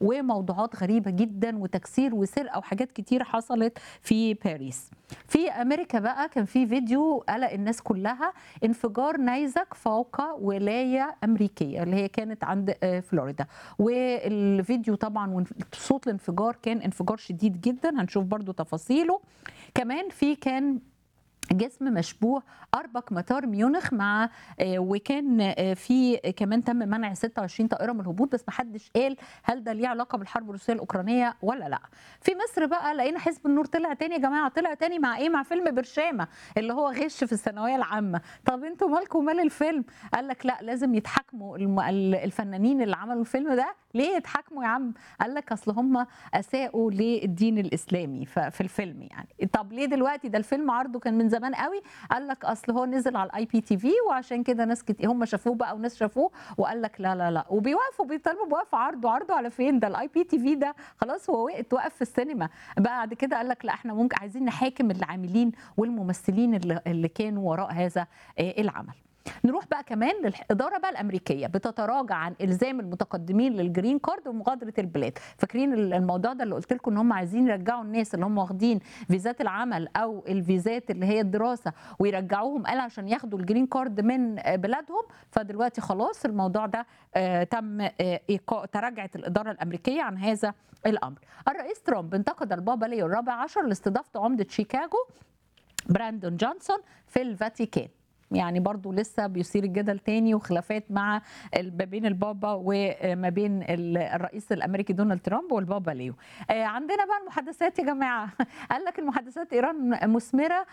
وموضوعات غريبه جدا وتكسير وسرقه وحاجات كتير حصلت في باريس في امريكا بقى كان في فيديو قلق الناس كلها انفجار نيزك فوق ولايه امريكيه اللي هي كانت عند آه، فلوريدا والفيديو طبعا صوت الانفجار كان انفجار شديد جدا هنشوف برضو تفاصيله كمان في كان جسم مشبوه اربك مطار ميونخ مع آه، وكان آه، في كمان تم منع 26 طائره من الهبوط بس محدش قال هل ده ليه علاقه بالحرب الروسيه الاوكرانيه ولا لا في مصر بقى لقينا حزب النور طلع تاني يا جماعه طلع تاني مع ايه مع فيلم برشامه اللي هو غش في الثانويه العامه طب انتوا مالكم مال الفيلم قال لك لا لازم يتحاكموا الم- ال- الفنانين اللي عملوا الفيلم ده ليه يتحاكموا يا عم قال لك اصل هم اساءوا للدين الاسلامي ف- في الفيلم يعني طب ليه دلوقتي ده الفيلم عرضه كان من زمان قوي قال لك اصل هو نزل على الاي بي تي في وعشان كده ناس كتير هم شافوه بقى وناس شافوه وقال لك لا لا لا وبيوقفوا بيطالبوا بوقف عرضه عرضه على فين ده الاي بي تي في ده خلاص هو وقت وقف في السينما بعد كده قال لك لا احنا ممكن عايزين نحاكم العاملين والممثلين اللي, اللي كانوا وراء هذا آه، العمل نروح بقى كمان للإدارة بقى الأمريكية بتتراجع عن إلزام المتقدمين للجرين كارد ومغادرة البلاد فاكرين الموضوع ده اللي قلت لكم إن هم عايزين يرجعوا الناس اللي هم واخدين فيزات العمل أو الفيزات اللي هي الدراسة ويرجعوهم قال عشان ياخدوا الجرين كارد من آه، بلادهم فدلوقتي خلاص الموضوع ده آه، تم آه، إيقاع تراجعت الإدارة الأمريكية عن هذا الأمر الرئيس ترامب انتقد البابا ليو الرابع عشر لاستضافة عمدة شيكاغو براندون جونسون في الفاتيكان يعني برضو لسه بيثير الجدل تاني وخلافات مع ال- ما بين البابا وما بين ال- الرئيس الامريكي دونالد ترامب والبابا ليو آه، عندنا بقى المحادثات يا جماعه قال لك المحادثات ايران مثمره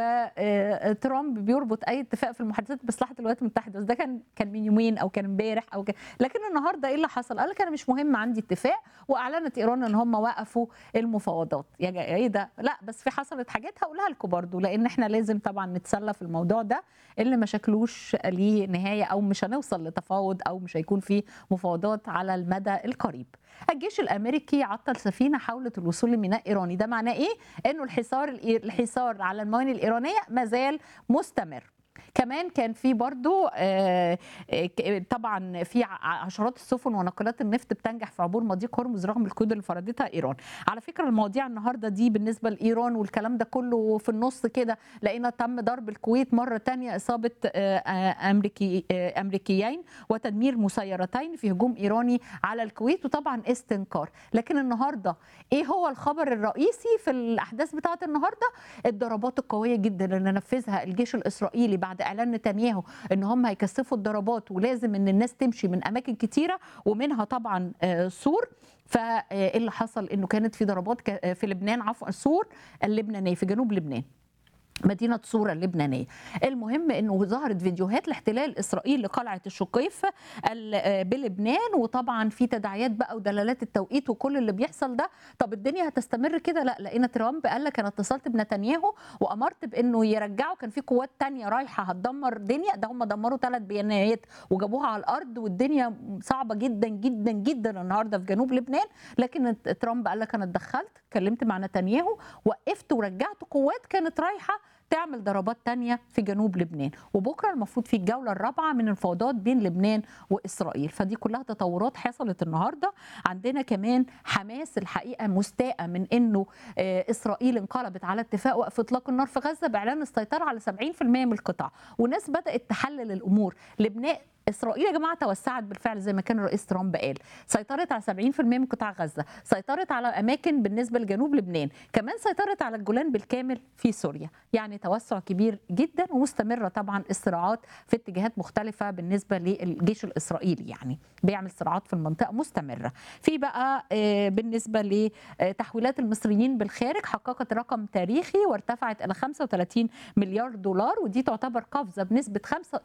وترامب بيربط اي اتفاق في المحادثات بمصلحه الولايات المتحده بس ده كان كان من يومين او كان امبارح او كان لكن النهارده ايه اللي حصل قال لك انا مش مهم عندي اتفاق واعلنت ايران ان هم وقفوا المفاوضات يا جا- ايه ده لا بس في حصلت حاجات هقولها لكم برضو لان احنا لازم طبعا نتسلى في الموضوع ده اللي ما شكلوش ليه نهايه او مش هنوصل لتفاوض او مش هيكون في مفاوضات على المدى القريب. الجيش الامريكي عطل سفينه حاولت الوصول لميناء ايراني، ده معناه ايه؟ انه الحصار الحصار على الموانئ الايرانيه ما زال مستمر. كمان كان في برضو آه، آه، ك- طبعا في ع- عشرات السفن وناقلات النفط بتنجح في عبور مضيق هرمز رغم القيود اللي فرضتها ايران على فكره المواضيع النهارده دي بالنسبه لايران والكلام ده كله في النص كده لقينا تم ضرب الكويت مره تانية اصابه آه، آه، امريكي آه، امريكيين وتدمير مسيرتين في هجوم ايراني على الكويت وطبعا استنكار لكن النهارده ايه هو الخبر الرئيسي في الاحداث بتاعه النهارده الضربات القويه جدا اللي نفذها الجيش الاسرائيلي بعد اعلان نتنياهو ان هم هيكثفوا الضربات ولازم ان الناس تمشي من اماكن كتيره ومنها طبعا آه، سور فايه اللي حصل انه كانت في ضربات ك- آه، في لبنان عفوا سور اللبنانيه في جنوب لبنان مدينة صورة اللبنانية المهم أنه ظهرت فيديوهات لاحتلال إسرائيل لقلعة الشقيف ال- آه، بلبنان وطبعا في تداعيات بقى ودلالات التوقيت وكل اللي بيحصل ده طب الدنيا هتستمر كده لا لقينا ترامب قال لك أنا اتصلت بنتنياهو وأمرت بأنه يرجعوا كان في قوات تانية رايحة هتدمر دنيا ده هم دمروا ثلاث بيانات وجابوها على الأرض والدنيا صعبة جدا جدا جدا النهاردة في جنوب لبنان لكن ترامب قال لك أنا اتدخلت كلمت مع نتنياهو وقفت ورجعت قوات كانت رايحة تعمل ضربات تانية في جنوب لبنان وبكرة المفروض في الجولة الرابعة من المفاوضات بين لبنان وإسرائيل فدي كلها تطورات حصلت النهاردة عندنا كمان حماس الحقيقة مستاءة من أنه آه، إسرائيل انقلبت على اتفاق وقف إطلاق النار في غزة بإعلان السيطرة على 70% من القطاع وناس بدأت تحلل الأمور لبنان اسرائيل يا جماعه توسعت بالفعل زي ما كان الرئيس ترامب قال سيطرت على 70% من قطاع غزه سيطرت على اماكن بالنسبه لجنوب لبنان كمان سيطرت على الجولان بالكامل في سوريا يعني توسع كبير جدا ومستمره طبعا الصراعات في اتجاهات مختلفه بالنسبه للجيش الاسرائيلي يعني بيعمل صراعات في المنطقه مستمره في بقى آه، بالنسبه لتحويلات المصريين بالخارج حققت رقم تاريخي وارتفعت الى 35 مليار دولار ودي تعتبر قفزه بنسبه 5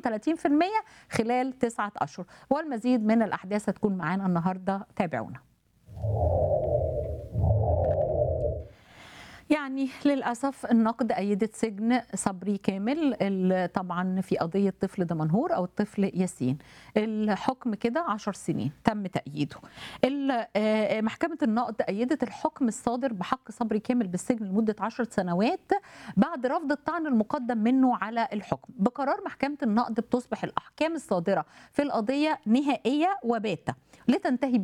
32% خلال تسعة أشهر والمزيد من الأحداث هتكون معانا النهاردة تابعونا يعني للأسف النقد أيدت سجن صبري كامل ال- طبعا في قضية طفل دمنهور أو الطفل ياسين الحكم كده عشر سنين تم تأييده ال- آه، محكمة النقد أيدت الحكم الصادر بحق صبري كامل بالسجن لمدة عشر سنوات بعد رفض الطعن المقدم منه على الحكم بقرار محكمة النقد بتصبح الأحكام الصادرة في القضية نهائية وباتة لتنتهي